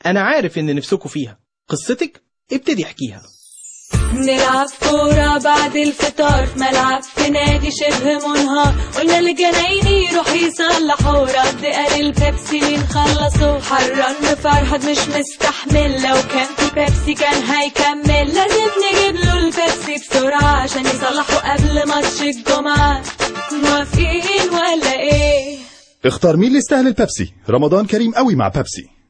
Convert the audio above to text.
أنا عارف إن نفسكوا فيها قصتك ابتدي احكيها نلعب كورة بعد الفطار في ملعب في نادي شبه منهار قلنا للجنايني يروح يصلحوا رد قال البيبسي مين خلصوا حران فرحت مش مستحمل لو كان في بيبسي كان هيكمل لازم نجيب له البيبسي بسرعة عشان يصلحوا قبل ماتش الجمعة موافقين ولا ايه اختار مين اللي يستاهل البيبسي رمضان كريم قوي مع بيبسي